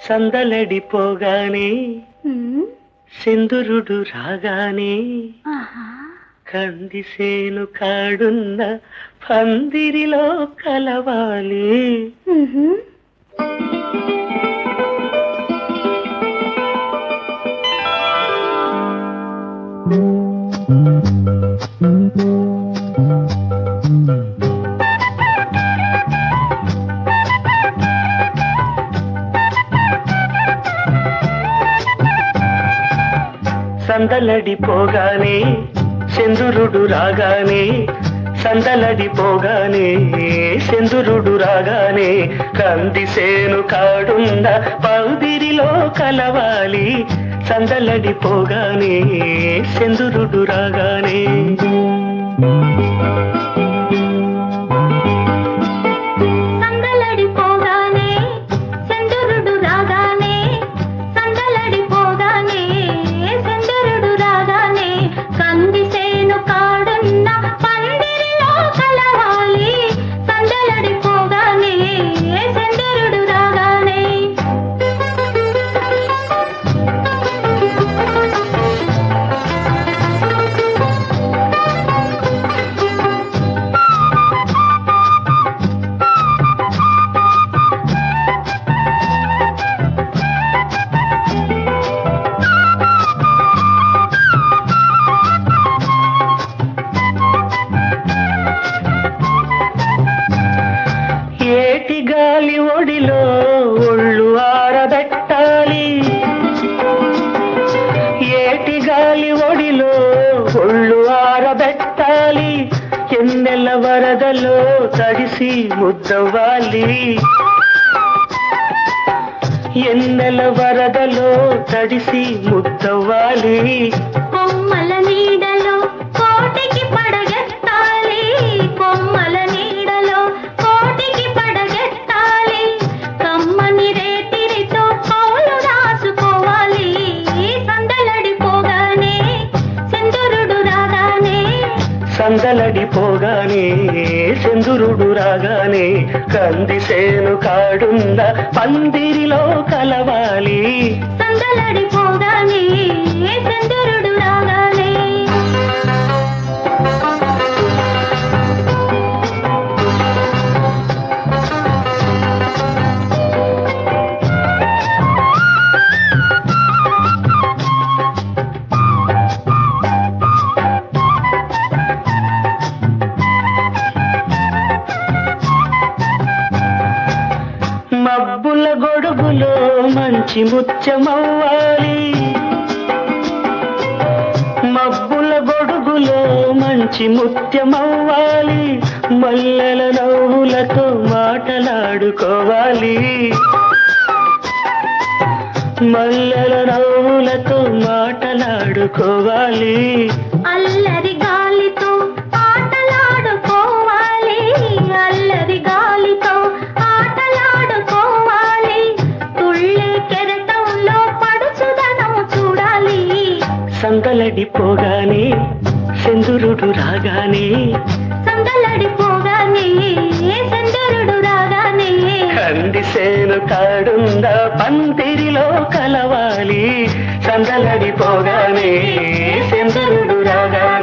సందలడిపోగానే ఉమ్, సింధురుడు రాగానే ఆహా. కందిసేను కాడున్న పందిరిలో కలవాలి ఉహు. సందలడిపోగానే చంద్రుడు రాగానే సందలడిపోగానే చంద్రుడు రాగానే కందిసేను కాడున్న పందిరిలో కలవాలి సందలడిపోగానే చంద్రుడు రాగానే సందలడిపోగానే చంద్రుడు రాగానే సందలడిపోగానే చంద్రుడు రాగానే కందిసేను కాడున్న పందిరిలో కలవాలి సందలడిపోగానే చంద్రుడు రాగానే ఏటి గాలి ఒడిలో ఒళ్ళు ఆరబెట్టాలి ఏటి గాలి ఒడిలో ఒళ్ళు ఆరబెట్టాలి ఎన్నెల వరదలో తడిసి ముద్దవ్వాలి ఎన్నెల వరదలో తడిసి ముద్దవ్వాలి కొమ్మల నీడలో కోటికి పడగెత్తాలి కొమ్మల నీడలో కోటికి పడగెత్తాలి కమ్మని రేతిరితో కౌలు రాసుకోవాలి సందలడిపోగానే చంద్రుడు రాగానే సందలడిపోగానే చంద్రుడు రాగానే కందిసేను కాడున్న పందిరిలో కలవాలి సందలడిపోగానే చంద్రుడు రాగానే మబ్బుల గొడుగులో మంచి ముత్యమవ్వాలి మబ్బుల గొడుగులో మంచి ముత్యమవ్వాలి మల్లెల నవ్వులతో మాటలాడుకోవాలి మల్లెల నవ్వులతో మాటలాడుకోవాలి అల్లరి గాలితో ఆటలాడుకోవాలి అల్లరి గాలితో ఆటలాడుకోవాలి తుళ్ళే కెరటంలో పడుచుదనం చూడాలి సందలడిపోగానే చంద్రుడు రాగానే సందలడిపోగానే చంద్రుడు రాగానే కందిసేను కాడుంద పందిరిలో కలవాలి సందలడిపోగానే చంద్రుడు రాగానే